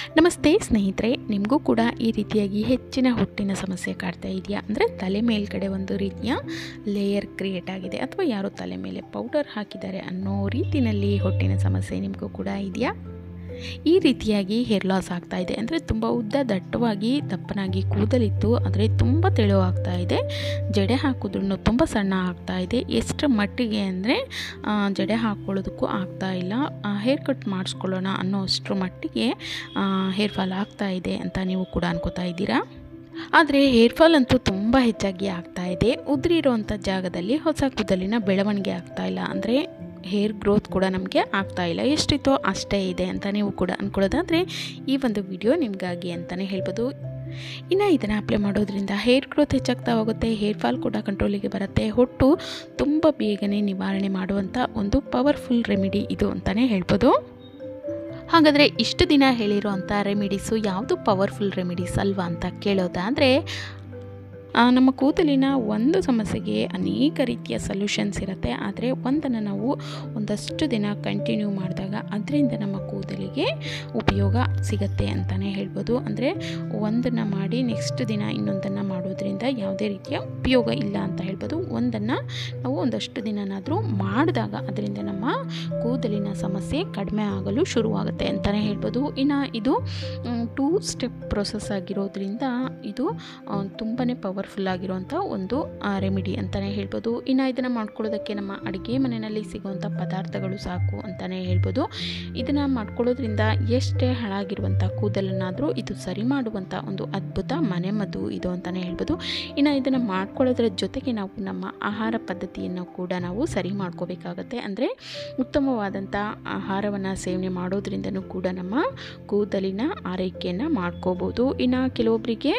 ನಮಸ್ತೆ ಸ್ನೇಹಿತರೆ ನಿಮಗೂ ಕೂಡ ಈ ರೀತಿಯಾಗಿ ಹೆಚ್ಚಿನ ಹೊಟ್ಟಿನ ಸಮಸ್ಯೆ ಕಾಡ್ತಾ ಇದೆಯಾ ಅಂದರೆ ತಲೆ ಮೇಲ್ಗಡೆ ಒಂದು ರೀತಿಯ ಲೇಯರ್ ಕ್ರಿಯೇಟ್ ಆಗಿದೆ ಅಥವಾ ಯಾರೋ ತಲೆ ಮೇಲೆ ಪೌಡರ್ ಹಾಕಿದ್ದಾರೆ ಅನ್ನೋ ರೀತಿಯಲ್ಲಿ ಹೊಟ್ಟಿನ ಸಮಸ್ಯೆ ನಿಮಗೂ ಕೂಡ ಇದೆಯಾ ಈ ರೀತಿಯಾಗಿ ಹೇರ್ ಲಾಸ್ ಆಗ್ತಾ ಇದೆ ಅಂದರೆ ತುಂಬ ಉದ್ದ ದಟ್ಟವಾಗಿ ದಪ್ಪನಾಗಿ ಕೂದಲಿತ್ತು ಆದರೆ ತುಂಬ ತೆಳು ಆಗ್ತಾ ಇದೆ ಜಡೆ ಹಾಕಿದ್ರೂ ತುಂಬ ಸಣ್ಣ ಆಗ್ತಾ ಇದೆ ಎಷ್ಟರ ಮಟ್ಟಿಗೆ ಅಂದರೆ ಜಡೆ ಹಾಕ್ಕೊಳ್ಳೋದಕ್ಕೂ ಆಗ್ತಾ ಇಲ್ಲ ಹೇರ್ ಕಟ್ ಮಾಡಿಸ್ಕೊಳ್ಳೋಣ ಅನ್ನೋ ಅಷ್ಟರ ಮಟ್ಟಿಗೆ ಹೇರ್ ಫಾಲ್ ಆಗ್ತಾ ಇದೆ ಅಂತ ನೀವು ಕೂಡ ಅನ್ಕೋತಾ ಇದ್ದೀರಾ ಆದರೆ ಹೇರ್ ಫಾಲ್ ಅಂತೂ ತುಂಬ ಹೆಚ್ಚಾಗಿ ಆಗ್ತಾ ಇದೆ ಉದುರಿರೋವಂಥ ಜಾಗದಲ್ಲಿ ಹೊಸ ಕೂದಲಿನ ಬೆಳವಣಿಗೆ ಆಗ್ತಾ ಇಲ್ಲ ಅಂದರೆ ಹೇರ್ ಗ್ರೋತ್ ಕೂಡ ನಮಗೆ ಆಗ್ತಾ ಇಲ್ಲ ಎಷ್ಟಿತ್ತೋ ಅಷ್ಟೇ ಇದೆ ಅಂತ ನೀವು ಕೂಡ ಅಂದ್ಕೊಳ್ಳೋದಾದರೆ ಈ ಒಂದು ವಿಡಿಯೋ ನಿಮಗಾಗಿ ಅಂತಲೇ ಹೇಳ್ಬೋದು ಇನ್ನು ಇದನ್ನು ಅಪ್ಲೈ ಮಾಡೋದ್ರಿಂದ ಹೇರ್ ಗ್ರೋತ್ ಹೆಚ್ಚಾಗ್ತಾ ಹೋಗುತ್ತೆ ಹೇರ್ ಫಾಲ್ ಕೂಡ ಕಂಟ್ರೋಲಿಗೆ ಬರುತ್ತೆ ಹೊಟ್ಟು ತುಂಬ ಬೇಗನೆ ನಿವಾರಣೆ ಮಾಡುವಂಥ ಒಂದು ಪವರ್ಫುಲ್ ರೆಮಿಡಿ ಇದು ಅಂತಲೇ ಹೇಳ್ಬೋದು ಹಾಗಾದರೆ ಇಷ್ಟು ದಿನ ಹೇಳಿರೋವಂಥ ರೆಮಿಡೀಸು ಯಾವುದು ಪವರ್ಫುಲ್ ರೆಮಿಡೀಸ್ ಅಲ್ವಾ ಅಂತ ಕೇಳೋದಾದರೆ ನಮ್ಮ ಕೂದಲಿನ ಒಂದು ಸಮಸ್ಯೆಗೆ ಅನೇಕ ರೀತಿಯ ಸೊಲ್ಯೂಷನ್ಸ್ ಇರುತ್ತೆ ಆದರೆ ಒಂದನ್ನು ನಾವು ಒಂದಷ್ಟು ದಿನ ಕಂಟಿನ್ಯೂ ಮಾಡಿದಾಗ ಅದರಿಂದ ನಮ್ಮ ಕೂದಲಿಗೆ ಉಪಯೋಗ ಸಿಗತ್ತೆ ಅಂತಲೇ ಹೇಳ್ಬೋದು ಅಂದರೆ ಒಂದನ್ನು ಮಾಡಿ ನೆಕ್ಸ್ಟ್ ದಿನ ಇನ್ನೊಂದನ್ನು ಮಾಡೋದ್ರಿಂದ ಯಾವುದೇ ರೀತಿಯ ಉಪಯೋಗ ಇಲ್ಲ ಅಂತ ಹೇಳ್ಬೋದು ಒಂದನ್ನು ನಾವು ಒಂದಷ್ಟು ದಿನನಾದರೂ ಮಾಡಿದಾಗ ಅದರಿಂದ ನಮ್ಮ ಕೂದಲಿನ ಸಮಸ್ಯೆ ಕಡಿಮೆ ಆಗಲು ಶುರುವಾಗುತ್ತೆ ಅಂತಲೇ ಹೇಳ್ಬೋದು ಇನ್ನು ಇದು ಟೂ ಸ್ಟೆಪ್ ಪ್ರೊಸೆಸ್ ಆಗಿರೋದ್ರಿಂದ ಇದು ತುಂಬಾ ಪವರ್ಫುಲ್ ಆಗಿರುವಂಥ ಒಂದು ರೆಮಿಡಿ ಅಂತಲೇ ಹೇಳ್ಬೋದು ಇನ್ನು ಇದನ್ನು ಮಾಡ್ಕೊಳ್ಳೋದಕ್ಕೆ ನಮ್ಮ ಅಡುಗೆ ಮನೆಯಲ್ಲಿ ಸಿಗುವಂಥ ಪದಾರ್ಥಗಳು ಸಾಕು ಅಂತಲೇ ಹೇಳ್ಬೋದು ಇದನ್ನು ಮಾಡ್ಕೊಳ್ಳೋದ್ರಿಂದ ಎಷ್ಟೇ ಹಾಳಾಗಿರುವಂಥ ಕೂದಲನ್ನಾದರೂ ಇದು ಸರಿ ಮಾಡುವಂಥ ಒಂದು ಅದ್ಭುತ ಮನೆಮದ್ದು ಇದು ಅಂತಲೇ ಹೇಳ್ಬೋದು ಇನ್ನು ಇದನ್ನು ಮಾಡ್ಕೊಳ್ಳೋದ್ರ ಜೊತೆಗೆ ನಾವು ನಮ್ಮ ಆಹಾರ ಪದ್ಧತಿಯನ್ನು ಕೂಡ ನಾವು ಸರಿ ಮಾಡ್ಕೋಬೇಕಾಗತ್ತೆ ಅಂದರೆ ಉತ್ತಮವಾದಂಥ ಆಹಾರವನ್ನು ಸೇವನೆ ಮಾಡೋದ್ರಿಂದನೂ ಕೂಡ ನಮ್ಮ ಕೂದಲಿನ ಆರೈಕೆಯನ್ನು ಮಾಡ್ಕೋಬೋದು ಇನ್ನು ಕೆಲವೊಬ್ಬರಿಗೆ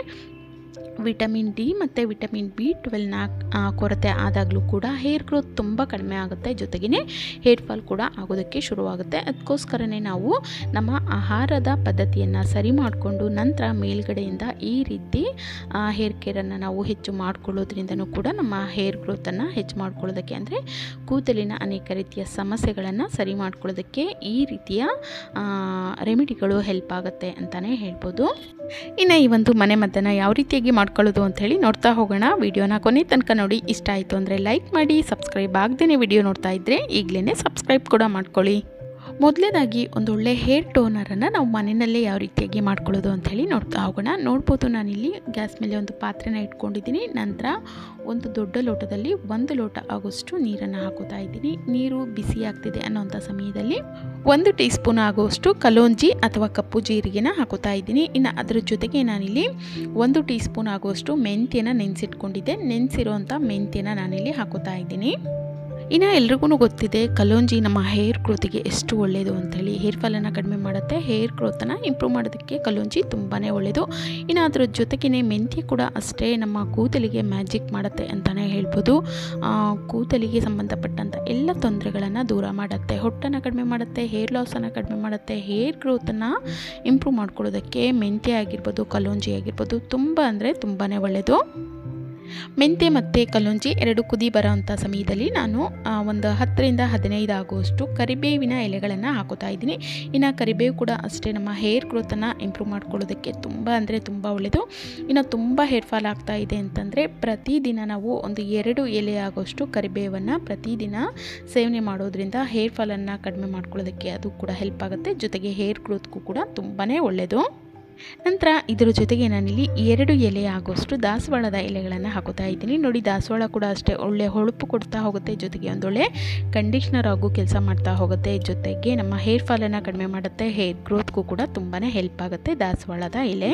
ವಿಟಮಿನ್ ಡಿ ಮತ್ತು ವಿಟಮಿನ್ ಬಿ ಟ್ವೆಲ್ನ ಕೊರತೆ ಆದಾಗಲೂ ಕೂಡ ಹೇರ್ ಗ್ರೋತ್ ತುಂಬ ಕಡಿಮೆ ಆಗುತ್ತೆ ಜೊತೆಗೇ ಹೇರ್ ಫಾಲ್ ಕೂಡ ಆಗೋದಕ್ಕೆ ಶುರುವಾಗುತ್ತೆ ಅದಕ್ಕೋಸ್ಕರನೇ ನಾವು ನಮ್ಮ ಆಹಾರದ ಪದ್ಧತಿಯನ್ನು ಸರಿ ಮಾಡಿಕೊಂಡು ನಂತರ ಮೇಲ್ಗಡೆಯಿಂದ ಈ ರೀತಿ ಹೇರ್ ಕೇರನ್ನು ನಾವು ಹೆಚ್ಚು ಮಾಡ್ಕೊಳ್ಳೋದ್ರಿಂದನೂ ಕೂಡ ನಮ್ಮ ಹೇರ್ ಗ್ರೋತನ್ನು ಹೆಚ್ಚು ಮಾಡ್ಕೊಳ್ಳೋದಕ್ಕೆ ಅಂದರೆ ಕೂದಲಿನ ಅನೇಕ ರೀತಿಯ ಸಮಸ್ಯೆಗಳನ್ನು ಸರಿ ಮಾಡ್ಕೊಳ್ಳೋದಕ್ಕೆ ಈ ರೀತಿಯ ರೆಮಿಡಿಗಳು ಹೆಲ್ಪ್ ಆಗುತ್ತೆ ಅಂತಲೇ ಹೇಳ್ಬೋದು ಇನ್ನು ಈ ಒಂದು ಮನೆ ಮದ್ದನ್ನು ಯಾವ ರೀತಿಯಾಗಿ ಮಾಡ್ಕೊಳ್ಳೋದು ಅಂಥೇಳಿ ನೋಡ್ತಾ ಹೋಗೋಣ ವಿಡಿಯೋನ ಕೊನೆ ತನಕ ನೋಡಿ ಇಷ್ಟ ಆಯಿತು ಅಂದರೆ ಲೈಕ್ ಮಾಡಿ ಸಬ್ಸ್ಕ್ರೈಬ್ ಆಗದೇ ವಿಡಿಯೋ ನೋಡ್ತಾ ಇದ್ದರೆ ಈಗಲೇ ಸಬ್ಸ್ಕ್ರೈಬ್ ಕೂಡ ಮಾಡ್ಕೊಳ್ಳಿ ಮೊದಲನೇದಾಗಿ ಒಂದೊಳ್ಳೆ ಹೇರ್ ಟೋನರನ್ನು ನಾವು ಮನೆಯಲ್ಲೇ ಯಾವ ರೀತಿಯಾಗಿ ಮಾಡ್ಕೊಳ್ಳೋದು ಅಂಥೇಳಿ ನೋಡ್ತಾ ಹೋಗೋಣ ನೋಡ್ಬೋದು ನಾನಿಲ್ಲಿ ಗ್ಯಾಸ್ ಮೇಲೆ ಒಂದು ಪಾತ್ರೆನ ಇಟ್ಕೊಂಡಿದ್ದೀನಿ ನಂತರ ಒಂದು ದೊಡ್ಡ ಲೋಟದಲ್ಲಿ ಒಂದು ಲೋಟ ಆಗೋಷ್ಟು ನೀರನ್ನು ಹಾಕೋತಾ ಇದ್ದೀನಿ ನೀರು ಬಿಸಿ ಆಗ್ತಿದೆ ಅನ್ನೋಂಥ ಸಮಯದಲ್ಲಿ ಒಂದು ಟೀ ಸ್ಪೂನ್ ಆಗುವಷ್ಟು ಕಲೋಂಜಿ ಅಥವಾ ಕಪ್ಪು ಜೀರಿಗೆನ ಹಾಕೋತಾ ಇದ್ದೀನಿ ಇನ್ನು ಅದರ ಜೊತೆಗೆ ನಾನಿಲ್ಲಿ ಒಂದು ಟೀ ಸ್ಪೂನ್ ಆಗುವಷ್ಟು ಮೆಂತ್ಯನ ನೆನೆಸಿಟ್ಕೊಂಡಿದ್ದೆ ನೆನೆಸಿರೋಂಥ ಮೆಂತ್ಯನ ನಾನಿಲ್ಲಿ ಹಾಕೋತಾ ಇದ್ದೀನಿ ಇನ್ನು ಎಲ್ರಿಗೂ ಗೊತ್ತಿದೆ ಕಲೋಂಜಿ ನಮ್ಮ ಹೇರ್ ಗ್ರೋತಿಗೆ ಎಷ್ಟು ಒಳ್ಳೆಯದು ಅಂಥೇಳಿ ಹೇರ್ ಫಾಲನ್ನು ಕಡಿಮೆ ಮಾಡುತ್ತೆ ಹೇರ್ ಗ್ರೋತನ್ನು ಇಂಪ್ರೂವ್ ಮಾಡೋದಕ್ಕೆ ಕಲೋಂಜಿ ತುಂಬಾ ಒಳ್ಳೆಯದು ಇನ್ನು ಅದರ ಜೊತೆಗೇ ಮೆಂತ್ಯ ಕೂಡ ಅಷ್ಟೇ ನಮ್ಮ ಕೂದಲಿಗೆ ಮ್ಯಾಜಿಕ್ ಮಾಡುತ್ತೆ ಅಂತಲೇ ಹೇಳ್ಬೋದು ಕೂದಲಿಗೆ ಸಂಬಂಧಪಟ್ಟಂಥ ಎಲ್ಲ ತೊಂದರೆಗಳನ್ನು ದೂರ ಮಾಡುತ್ತೆ ಹೊಟ್ಟನ್ನು ಕಡಿಮೆ ಮಾಡುತ್ತೆ ಹೇರ್ ಲಾಸನ್ನು ಕಡಿಮೆ ಮಾಡುತ್ತೆ ಹೇರ್ ಗ್ರೋತನ್ನು ಇಂಪ್ರೂವ್ ಮಾಡ್ಕೊಳ್ಳೋದಕ್ಕೆ ಮೆಂತ್ಯ ಆಗಿರ್ಬೋದು ಕಲೋಂಜಿ ಆಗಿರ್ಬೋದು ತುಂಬ ಅಂದರೆ ತುಂಬಾ ಒಳ್ಳೆಯದು ಮೆಂತ್ಯ ಮತ್ತು ಕಲ್ಲುಂಜಿ ಎರಡು ಕುದಿ ಬರೋವಂಥ ಸಮಯದಲ್ಲಿ ನಾನು ಒಂದು ಹತ್ತರಿಂದ ಹದಿನೈದು ಆಗುವಷ್ಟು ಕರಿಬೇವಿನ ಎಲೆಗಳನ್ನು ಹಾಕೋತಾ ಇದ್ದೀನಿ ಇನ್ನು ಕರಿಬೇವು ಕೂಡ ಅಷ್ಟೇ ನಮ್ಮ ಹೇರ್ ಗ್ರೋತನ್ನು ಇಂಪ್ರೂವ್ ಮಾಡ್ಕೊಳ್ಳೋದಕ್ಕೆ ತುಂಬ ಅಂದರೆ ತುಂಬ ಒಳ್ಳೆಯದು ಇನ್ನು ತುಂಬ ಹೇರ್ ಫಾಲ್ ಆಗ್ತಾ ಇದೆ ಅಂತಂದರೆ ಪ್ರತಿದಿನ ನಾವು ಒಂದು ಎರಡು ಎಲೆ ಆಗೋಷ್ಟು ಕರಿಬೇವನ್ನು ಪ್ರತಿದಿನ ಸೇವನೆ ಮಾಡೋದ್ರಿಂದ ಹೇರ್ ಫಾಲನ್ನು ಕಡಿಮೆ ಮಾಡ್ಕೊಳ್ಳೋದಕ್ಕೆ ಅದು ಕೂಡ ಹೆಲ್ಪ್ ಆಗುತ್ತೆ ಜೊತೆಗೆ ಹೇರ್ ಗ್ರೋತ್ಗೂ ಕೂಡ ತುಂಬಾ ಒಳ್ಳೆಯದು ನಂತರ ಇದರ ಜೊತೆಗೆ ನಾನಿಲ್ಲಿ ಎರಡು ಎಲೆ ಆಗೋಷ್ಟು ದಾಸವಾಳದ ಎಲೆಗಳನ್ನು ಹಾಕೋತಾ ಇದ್ದೀನಿ ನೋಡಿ ದಾಸವಾಳ ಕೂಡ ಅಷ್ಟೇ ಒಳ್ಳೆ ಹೊಳಪು ಕೊಡ್ತಾ ಹೋಗುತ್ತೆ ಜೊತೆಗೆ ಒಂದೊಳ್ಳೆ ಕಂಡೀಷ್ನರ್ ಆಗು ಕೆಲಸ ಮಾಡ್ತಾ ಹೋಗುತ್ತೆ ಜೊತೆಗೆ ನಮ್ಮ ಹೇರ್ ಫಾಲನ್ನು ಕಡಿಮೆ ಮಾಡುತ್ತೆ ಹೇರ್ ಗ್ರೋತ್ಗೂ ಕೂಡ ತುಂಬಾ ಹೆಲ್ಪ್ ಆಗುತ್ತೆ ದಾಸವಾಳದ ಎಲೆ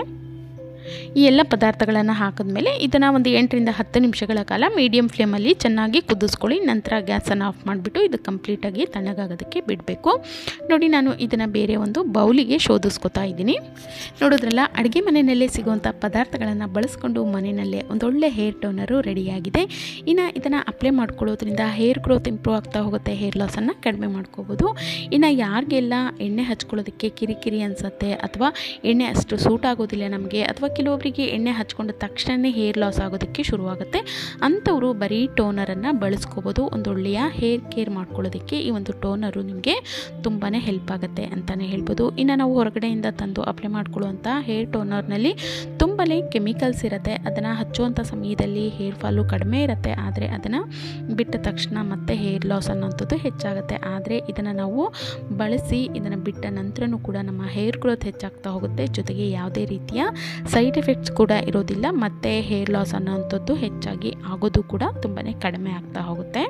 ಈ ಎಲ್ಲ ಪದಾರ್ಥಗಳನ್ನು ಹಾಕಿದ್ಮೇಲೆ ಇದನ್ನು ಒಂದು ಎಂಟರಿಂದ ಹತ್ತು ನಿಮಿಷಗಳ ಕಾಲ ಮೀಡಿಯಮ್ ಫ್ಲೇಮಲ್ಲಿ ಚೆನ್ನಾಗಿ ಕುದಿಸ್ಕೊಳ್ಳಿ ನಂತರ ಗ್ಯಾಸನ್ನು ಆಫ್ ಮಾಡಿಬಿಟ್ಟು ಇದು ಕಂಪ್ಲೀಟಾಗಿ ತಣ್ಣಗಾಗೋದಕ್ಕೆ ಬಿಡಬೇಕು ನೋಡಿ ನಾನು ಇದನ್ನು ಬೇರೆ ಒಂದು ಬೌಲಿಗೆ ಶೋಧಿಸ್ಕೊತಾ ಇದ್ದೀನಿ ನೋಡೋದ್ರಲ್ಲ ಅಡುಗೆ ಮನೆಯಲ್ಲೇ ಸಿಗುವಂಥ ಪದಾರ್ಥಗಳನ್ನು ಬಳಸ್ಕೊಂಡು ಮನೆಯಲ್ಲೇ ಒಂದೊಳ್ಳೆ ಹೇರ್ ಟೋನರು ರೆಡಿಯಾಗಿದೆ ಇನ್ನು ಇದನ್ನು ಅಪ್ಲೈ ಮಾಡ್ಕೊಳ್ಳೋದ್ರಿಂದ ಹೇರ್ ಗ್ರೋತ್ ಇಂಪ್ರೂವ್ ಆಗ್ತಾ ಹೋಗುತ್ತೆ ಹೇರ್ ಲಾಸನ್ನು ಕಡಿಮೆ ಮಾಡ್ಕೋಬೋದು ಇನ್ನು ಯಾರಿಗೆಲ್ಲ ಎಣ್ಣೆ ಹಚ್ಕೊಳ್ಳೋದಕ್ಕೆ ಕಿರಿಕಿರಿ ಅನಿಸುತ್ತೆ ಅಥವಾ ಎಣ್ಣೆ ಅಷ್ಟು ಸೂಟ್ ಆಗೋದಿಲ್ಲ ನಮಗೆ ಅಥವಾ ಕೆಲವೊಬ್ಬರಿಗೆ ಎಣ್ಣೆ ಹಚ್ಕೊಂಡ ತಕ್ಷಣವೇ ಹೇರ್ ಲಾಸ್ ಆಗೋದಕ್ಕೆ ಶುರುವಾಗುತ್ತೆ ಅಂಥವರು ಬರೀ ಟೋನರನ್ನು ಬಳಸ್ಕೋಬೋದು ಒಂದೊಳ್ಳೆಯ ಹೇರ್ ಕೇರ್ ಮಾಡ್ಕೊಳ್ಳೋದಕ್ಕೆ ಈ ಒಂದು ಟೋನರು ನಿಮಗೆ ತುಂಬಾ ಹೆಲ್ಪ್ ಆಗುತ್ತೆ ಅಂತಲೇ ಹೇಳ್ಬೋದು ಇನ್ನು ನಾವು ಹೊರಗಡೆಯಿಂದ ತಂದು ಅಪ್ಲೈ ಮಾಡ್ಕೊಳ್ಳುವಂಥ ಹೇರ್ ಟೋನರ್ನಲ್ಲಿ ತುಂಬಾ ಕೆಮಿಕಲ್ಸ್ ಇರುತ್ತೆ ಅದನ್ನು ಹಚ್ಚುವಂಥ ಸಮಯದಲ್ಲಿ ಹೇರ್ ಫಾಲು ಕಡಿಮೆ ಇರುತ್ತೆ ಆದರೆ ಅದನ್ನು ಬಿಟ್ಟ ತಕ್ಷಣ ಮತ್ತೆ ಹೇರ್ ಲಾಸ್ ಅನ್ನೋಂಥದ್ದು ಹೆಚ್ಚಾಗುತ್ತೆ ಆದರೆ ಇದನ್ನು ನಾವು ಬಳಸಿ ಇದನ್ನು ಬಿಟ್ಟ ನಂತರನೂ ಕೂಡ ನಮ್ಮ ಹೇರ್ ಗ್ರೋತ್ ಹೆಚ್ಚಾಗ್ತಾ ಹೋಗುತ್ತೆ ಜೊತೆಗೆ ಯಾವುದೇ ರೀತಿಯ ಸೈಡ್ ಎಫೆಕ್ಟ್ಸ್ ಕೂಡ ಇರೋದಿಲ್ಲ ಮತ್ತು ಹೇರ್ ಲಾಸ್ ಅನ್ನೋಂಥದ್ದು ಹೆಚ್ಚಾಗಿ ಆಗೋದು ಕೂಡ ತುಂಬಾ ಕಡಿಮೆ ಆಗ್ತಾ ಹೋಗುತ್ತೆ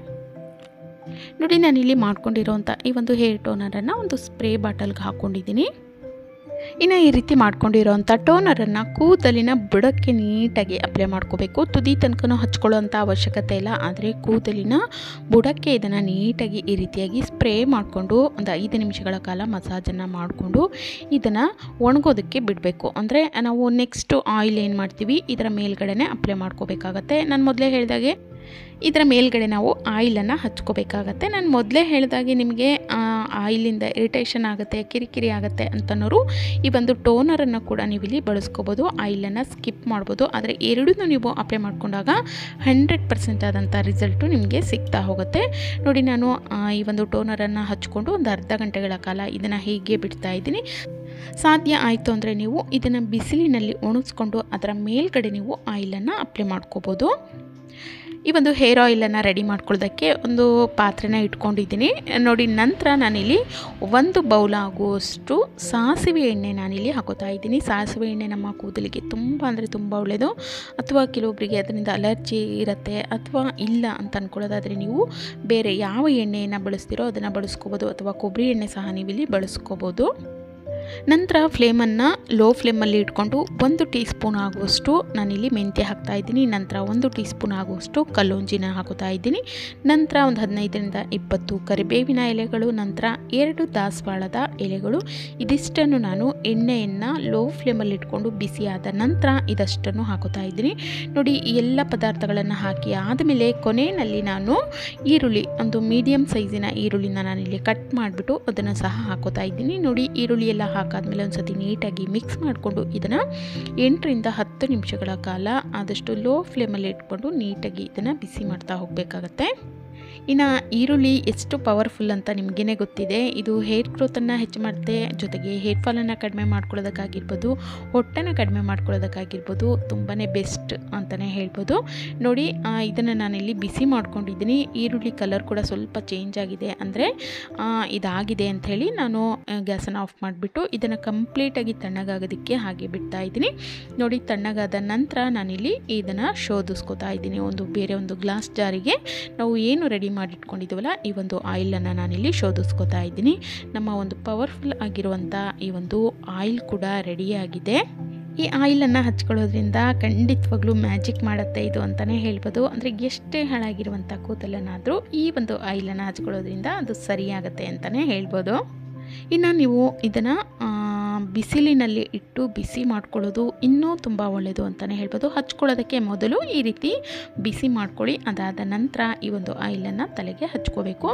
ನೋಡಿ ನಾನಿಲ್ಲಿ ಮಾಡ್ಕೊಂಡಿರೋಂಥ ಈ ಒಂದು ಹೇರ್ ಟೋನರನ್ನು ಒಂದು ಸ್ಪ್ರೇ ಬಾಟಲ್ಗೆ ಹಾಕ್ಕೊಂಡಿದ್ದೀನಿ ಇನ್ನು ಈ ರೀತಿ ಮಾಡ್ಕೊಂಡಿರೋವಂಥ ಟೋನರನ್ನು ಕೂದಲಿನ ಬುಡಕ್ಕೆ ನೀಟಾಗಿ ಅಪ್ಲೈ ಮಾಡ್ಕೋಬೇಕು ತುದಿ ತನಕನೂ ಹಚ್ಕೊಳ್ಳೋವಂಥ ಅವಶ್ಯಕತೆ ಇಲ್ಲ ಆದರೆ ಕೂದಲಿನ ಬುಡಕ್ಕೆ ಇದನ್ನು ನೀಟಾಗಿ ಈ ರೀತಿಯಾಗಿ ಸ್ಪ್ರೇ ಮಾಡಿಕೊಂಡು ಒಂದು ಐದು ನಿಮಿಷಗಳ ಕಾಲ ಮಸಾಜನ್ನು ಮಾಡಿಕೊಂಡು ಇದನ್ನು ಒಣಗೋದಕ್ಕೆ ಬಿಡಬೇಕು ಅಂದರೆ ನಾವು ನೆಕ್ಸ್ಟು ಆಯಿಲ್ ಏನು ಮಾಡ್ತೀವಿ ಇದರ ಮೇಲ್ಗಡೆನೆ ಅಪ್ಲೈ ಮಾಡ್ಕೋಬೇಕಾಗತ್ತೆ ನಾನು ಮೊದಲೇ ಹೇಳಿದಾಗೆ ಇದರ ಮೇಲ್ಗಡೆ ನಾವು ಆಯಿಲನ್ನು ಹಚ್ಕೋಬೇಕಾಗತ್ತೆ ನಾನು ಮೊದಲೇ ಹೇಳಿದಾಗೆ ನಿಮಗೆ ಆಯಿಲಿಂದ ಇರಿಟೇಷನ್ ಆಗುತ್ತೆ ಕಿರಿಕಿರಿ ಆಗುತ್ತೆ ಅಂತನೋರು ಈ ಒಂದು ಟೋನರನ್ನು ಕೂಡ ನೀವು ಇಲ್ಲಿ ಬಳಸ್ಕೋಬೋದು ಆಯಿಲನ್ನು ಸ್ಕಿಪ್ ಮಾಡ್ಬೋದು ಆದರೆ ಎರಡೂ ನೀವು ಅಪ್ಲೈ ಮಾಡ್ಕೊಂಡಾಗ ಹಂಡ್ರೆಡ್ ಪರ್ಸೆಂಟ್ ಆದಂಥ ರಿಸಲ್ಟು ನಿಮಗೆ ಸಿಗ್ತಾ ಹೋಗುತ್ತೆ ನೋಡಿ ನಾನು ಈ ಒಂದು ಟೋನರನ್ನು ಹಚ್ಕೊಂಡು ಒಂದು ಅರ್ಧ ಗಂಟೆಗಳ ಕಾಲ ಇದನ್ನು ಹೀಗೆ ಬಿಡ್ತಾ ಇದ್ದೀನಿ ಸಾಧ್ಯ ಆಯಿತು ಅಂದರೆ ನೀವು ಇದನ್ನು ಬಿಸಿಲಿನಲ್ಲಿ ಒಣಗಿಸ್ಕೊಂಡು ಅದರ ಮೇಲ್ಗಡೆ ನೀವು ಆಯಿಲನ್ನು ಅಪ್ಲೈ ಮಾಡ್ಕೋಬೋದು ಈ ಒಂದು ಹೇರ್ ಆಯಿಲನ್ನು ರೆಡಿ ಮಾಡ್ಕೊಳ್ಳೋದಕ್ಕೆ ಒಂದು ಪಾತ್ರೆನ ಇಟ್ಕೊಂಡಿದ್ದೀನಿ ನೋಡಿ ನಂತರ ನಾನಿಲ್ಲಿ ಒಂದು ಬೌಲ್ ಆಗುವಷ್ಟು ಸಾಸಿವೆ ಎಣ್ಣೆ ನಾನಿಲ್ಲಿ ಹಾಕೋತಾ ಇದ್ದೀನಿ ಸಾಸಿವೆ ಎಣ್ಣೆ ನಮ್ಮ ಕೂದಲಿಗೆ ತುಂಬ ಅಂದರೆ ತುಂಬ ಒಳ್ಳೆಯದು ಅಥವಾ ಕೆಲವೊಬ್ಬರಿಗೆ ಅದರಿಂದ ಅಲರ್ಜಿ ಇರುತ್ತೆ ಅಥವಾ ಇಲ್ಲ ಅಂತ ಅಂದ್ಕೊಳ್ಳೋದಾದರೆ ನೀವು ಬೇರೆ ಯಾವ ಎಣ್ಣೆಯನ್ನು ಬಳಸ್ತೀರೋ ಅದನ್ನು ಬಳಸ್ಕೋಬೋದು ಅಥವಾ ಕೊಬ್ಬರಿ ಎಣ್ಣೆ ಸಹ ನೀವಿಲ್ಲಿ ಬಳಸ್ಕೋಬೋದು ನಂತರ ಫ್ಲೇಮನ್ನು ಲೋ ಫ್ಲೇಮಲ್ಲಿ ಇಟ್ಕೊಂಡು ಒಂದು ಟೀ ಸ್ಪೂನ್ ಆಗುವಷ್ಟು ನಾನಿಲ್ಲಿ ಮೆಂತ್ಯ ಹಾಕ್ತಾ ಇದ್ದೀನಿ ನಂತರ ಒಂದು ಟೀ ಸ್ಪೂನ್ ಆಗುವಷ್ಟು ಕಲ್ಲೊಂಜಿನ ಹಾಕೋತಾ ಇದ್ದೀನಿ ನಂತರ ಒಂದು ಹದಿನೈದರಿಂದ ಇಪ್ಪತ್ತು ಕರಿಬೇವಿನ ಎಲೆಗಳು ನಂತರ ಎರಡು ದಾಸವಾಳದ ಎಲೆಗಳು ಇದಿಷ್ಟನ್ನು ನಾನು ಎಣ್ಣೆಯನ್ನು ಲೋ ಫ್ಲೇಮಲ್ಲಿ ಇಟ್ಕೊಂಡು ಬಿಸಿಯಾದ ನಂತರ ಇದಷ್ಟನ್ನು ಹಾಕೋತಾ ಇದ್ದೀನಿ ನೋಡಿ ಈ ಎಲ್ಲ ಪದಾರ್ಥಗಳನ್ನು ಹಾಕಿ ಆದಮೇಲೆ ಕೊನೆಯಲ್ಲಿ ನಾನು ಈರುಳ್ಳಿ ಒಂದು ಮೀಡಿಯಮ್ ಸೈಜಿನ ಈರುಳ್ಳಿನ ನಾನಿಲ್ಲಿ ಕಟ್ ಮಾಡಿಬಿಟ್ಟು ಅದನ್ನು ಸಹ ಹಾಕೋತಾ ಇದ್ದೀನಿ ನೋಡಿ ಈರುಳ್ಳಿ ಎಲ್ಲ ಹಾಕಾದ್ಮೇಲೆ ಒಂದು ಸತಿ ನೀಟಾಗಿ ಮಿಕ್ಸ್ ಮಾಡಿಕೊಂಡು ಇದನ್ನು ಎಂಟರಿಂದ ಹತ್ತು ನಿಮಿಷಗಳ ಕಾಲ ಆದಷ್ಟು ಲೋ ಫ್ಲೇಮಲ್ಲಿ ಇಟ್ಕೊಂಡು ನೀಟಾಗಿ ಇದನ್ನು ಬಿಸಿ ಮಾಡ್ತಾ ಹೋಗಬೇಕಾಗತ್ತೆ ಇನ್ನು ಈರುಳ್ಳಿ ಎಷ್ಟು ಪವರ್ಫುಲ್ ಅಂತ ನಿಮಗೇ ಗೊತ್ತಿದೆ ಇದು ಹೇರ್ ಗ್ರೋತನ್ನು ಹೆಚ್ಚು ಮಾಡುತ್ತೆ ಜೊತೆಗೆ ಹೇರ್ ಫಾಲನ್ನು ಕಡಿಮೆ ಮಾಡ್ಕೊಳ್ಳೋದಕ್ಕಾಗಿರ್ಬೋದು ಹೊಟ್ಟೆನ ಕಡಿಮೆ ಮಾಡ್ಕೊಳ್ಳೋದಕ್ಕಾಗಿರ್ಬೋದು ತುಂಬಾ ಬೆಸ್ಟ್ ಅಂತಲೇ ಹೇಳ್ಬೋದು ನೋಡಿ ಇದನ್ನು ನಾನಿಲ್ಲಿ ಬಿಸಿ ಮಾಡ್ಕೊಂಡಿದ್ದೀನಿ ಈರುಳ್ಳಿ ಕಲರ್ ಕೂಡ ಸ್ವಲ್ಪ ಚೇಂಜ್ ಆಗಿದೆ ಅಂದರೆ ಇದಾಗಿದೆ ಅಂಥೇಳಿ ನಾನು ಗ್ಯಾಸನ್ನು ಆಫ್ ಮಾಡಿಬಿಟ್ಟು ಇದನ್ನು ಕಂಪ್ಲೀಟಾಗಿ ತಣ್ಣಗಾಗೋದಕ್ಕೆ ಹಾಗೆ ಬಿಡ್ತಾ ಇದ್ದೀನಿ ನೋಡಿ ತಣ್ಣಗಾದ ನಂತರ ನಾನಿಲ್ಲಿ ಇದನ್ನು ಶೋಧಿಸ್ಕೋತಾ ಇದ್ದೀನಿ ಒಂದು ಬೇರೆ ಒಂದು ಗ್ಲಾಸ್ ಜಾರಿಗೆ ನಾವು ಏನು ರೆಡಿ ಮಾಡಿಟ್ಕೊಂಡಿದ್ದೀವಲ್ಲ ಈ ಒಂದು ಆಯಿಲನ್ನು ನಾನಿಲ್ಲಿ ಶೋಧಿಸ್ಕೋತಾ ಇದ್ದೀನಿ ನಮ್ಮ ಒಂದು ಪವರ್ಫುಲ್ ಆಗಿರುವಂಥ ಈ ಒಂದು ಆಯಿಲ್ ಕೂಡ ರೆಡಿಯಾಗಿದೆ ಈ ಆಯಿಲನ್ನು ಹಚ್ಕೊಳ್ಳೋದ್ರಿಂದ ಖಂಡಿತವಾಗ್ಲೂ ಮ್ಯಾಜಿಕ್ ಮಾಡುತ್ತೆ ಇದು ಅಂತಲೇ ಹೇಳ್ಬೋದು ಅಂದರೆ ಎಷ್ಟೇ ಹಾಳಾಗಿರುವಂಥ ಕೂದಲನ್ನಾದರೂ ಈ ಒಂದು ಆಯಿಲನ್ನು ಹಚ್ಕೊಳ್ಳೋದ್ರಿಂದ ಅದು ಸರಿಯಾಗತ್ತೆ ಅಂತಲೇ ಹೇಳ್ಬೋದು ಇನ್ನು ನೀವು ಇದನ್ನು ಬಿಸಿಲಿನಲ್ಲಿ ಇಟ್ಟು ಬಿಸಿ ಮಾಡ್ಕೊಳ್ಳೋದು ಇನ್ನೂ ತುಂಬ ಒಳ್ಳೆಯದು ಅಂತಲೇ ಹೇಳ್ಬೋದು ಹಚ್ಕೊಳ್ಳೋದಕ್ಕೆ ಮೊದಲು ಈ ರೀತಿ ಬಿಸಿ ಮಾಡ್ಕೊಳ್ಳಿ ಅದಾದ ನಂತರ ಈ ಒಂದು ಆಯಿಲನ್ನು ತಲೆಗೆ ಹಚ್ಕೋಬೇಕು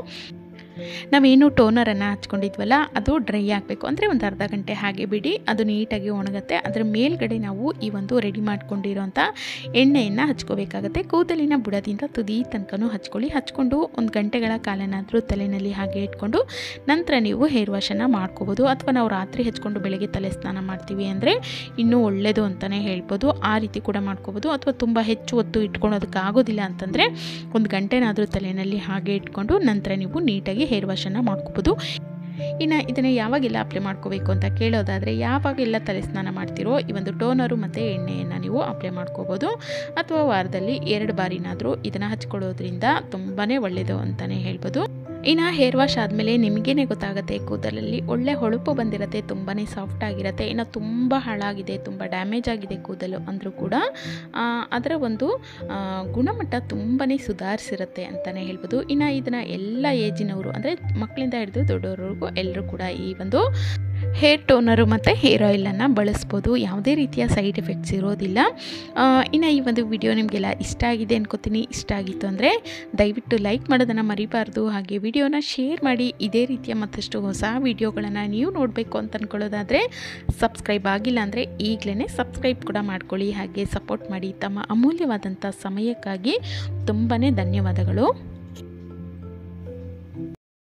ನಾವೇನು ಟೋನರನ್ನು ಹಚ್ಕೊಂಡಿದ್ವಲ್ಲ ಅದು ಡ್ರೈ ಆಗಬೇಕು ಅಂದರೆ ಒಂದು ಅರ್ಧ ಗಂಟೆ ಹಾಗೆ ಬಿಡಿ ಅದು ನೀಟಾಗಿ ಒಣಗುತ್ತೆ ಅದರ ಮೇಲ್ಗಡೆ ನಾವು ಈ ಒಂದು ರೆಡಿ ಮಾಡ್ಕೊಂಡಿರೋಂಥ ಎಣ್ಣೆಯನ್ನು ಹಚ್ಕೋಬೇಕಾಗತ್ತೆ ಕೂದಲಿನ ಬುಡದಿಂದ ತುದಿ ತನಕನೂ ಹಚ್ಕೊಳ್ಳಿ ಹಚ್ಕೊಂಡು ಒಂದು ಗಂಟೆಗಳ ಕಾಲನಾದರೂ ತಲೆಯಲ್ಲಿ ಹಾಗೆ ಇಟ್ಕೊಂಡು ನಂತರ ನೀವು ಹೇರ್ ವಾಶನ್ನು ಮಾಡ್ಕೋಬೋದು ಅಥವಾ ನಾವು ರಾತ್ರಿ ಹಚ್ಕೊಂಡು ಬೆಳಗ್ಗೆ ತಲೆ ಸ್ನಾನ ಮಾಡ್ತೀವಿ ಅಂದರೆ ಇನ್ನೂ ಒಳ್ಳೆಯದು ಅಂತಲೇ ಹೇಳ್ಬೋದು ಆ ರೀತಿ ಕೂಡ ಮಾಡ್ಕೋಬೋದು ಅಥವಾ ತುಂಬ ಹೆಚ್ಚು ಹೊತ್ತು ಇಟ್ಕೊಳೋದಕ್ಕೆ ಆಗೋದಿಲ್ಲ ಅಂತಂದರೆ ಒಂದು ಗಂಟೆನಾದರೂ ತಲೆಯಲ್ಲಿ ಹಾಗೆ ಇಟ್ಕೊಂಡು ನಂತರ ನೀವು ನೀಟಾಗಿ ಹೇರ್ ವಾಶನ್ನು ಮಾಡ್ಕೋಬೋದು ಇನ್ನು ಇದನ್ನು ಯಾವಾಗೆಲ್ಲ ಅಪ್ಲೈ ಮಾಡ್ಕೋಬೇಕು ಅಂತ ಕೇಳೋದಾದರೆ ಯಾವಾಗೆಲ್ಲ ತಲೆ ಸ್ನಾನ ಮಾಡ್ತಿರೋ ಈ ಒಂದು ಟೋನರು ಮತ್ತು ಎಣ್ಣೆಯನ್ನು ನೀವು ಅಪ್ಲೈ ಮಾಡ್ಕೋಬೋದು ಅಥವಾ ವಾರದಲ್ಲಿ ಎರಡು ಬಾರಿನಾದರೂ ಇದನ್ನು ಹಚ್ಕೊಳ್ಳೋದ್ರಿಂದ ತುಂಬಾ ಒಳ್ಳೆಯದು ಅಂತಲೇ ಹೇಳ್ಬೋದು ಇನ್ನು ಹೇರ್ ವಾಶ್ ಆದಮೇಲೆ ನಿಮಗೇನೆ ಗೊತ್ತಾಗುತ್ತೆ ಕೂದಲಲ್ಲಿ ಒಳ್ಳೆ ಹೊಳಪು ಬಂದಿರುತ್ತೆ ತುಂಬಾ ಸಾಫ್ಟ್ ಆಗಿರುತ್ತೆ ಇನ್ನು ತುಂಬ ಹಾಳಾಗಿದೆ ತುಂಬ ಡ್ಯಾಮೇಜ್ ಆಗಿದೆ ಕೂದಲು ಅಂದರೂ ಕೂಡ ಅದರ ಒಂದು ಗುಣಮಟ್ಟ ತುಂಬಾ ಸುಧಾರಿಸಿರುತ್ತೆ ಅಂತಲೇ ಹೇಳ್ಬೋದು ಇನ್ನು ಇದನ್ನು ಎಲ್ಲ ಏಜಿನವರು ಅಂದರೆ ಮಕ್ಕಳಿಂದ ಹಿಡಿದು ದೊಡ್ಡವರೆಗೂ ಎಲ್ಲರೂ ಕೂಡ ಈ ಒಂದು ಹೇರ್ ಟೋನರು ಮತ್ತು ಹೇರ್ ಆಯಿಲನ್ನು ಬಳಸ್ಬೋದು ಯಾವುದೇ ರೀತಿಯ ಸೈಡ್ ಎಫೆಕ್ಟ್ಸ್ ಇರೋದಿಲ್ಲ ಇನ್ನು ಈ ಒಂದು ವಿಡಿಯೋ ನಿಮಗೆಲ್ಲ ಇಷ್ಟ ಆಗಿದೆ ಅನ್ಕೋತೀನಿ ಇಷ್ಟ ಆಗಿತ್ತು ಅಂದರೆ ದಯವಿಟ್ಟು ಲೈಕ್ ಮಾಡೋದನ್ನು ಮರಿಬಾರ್ದು ಹಾಗೆ ವಿಡಿಯೋನ ಶೇರ್ ಮಾಡಿ ಇದೇ ರೀತಿಯ ಮತ್ತಷ್ಟು ಹೊಸ ವಿಡಿಯೋಗಳನ್ನು ನೀವು ನೋಡಬೇಕು ಅಂತ ಅಂದ್ಕೊಳ್ಳೋದಾದರೆ ಸಬ್ಸ್ಕ್ರೈಬ್ ಆಗಿಲ್ಲ ಅಂದರೆ ಈಗಲೇ ಸಬ್ಸ್ಕ್ರೈಬ್ ಕೂಡ ಮಾಡ್ಕೊಳ್ಳಿ ಹಾಗೆ ಸಪೋರ್ಟ್ ಮಾಡಿ ತಮ್ಮ ಅಮೂಲ್ಯವಾದಂಥ ಸಮಯಕ್ಕಾಗಿ ತುಂಬಾ ಧನ್ಯವಾದಗಳು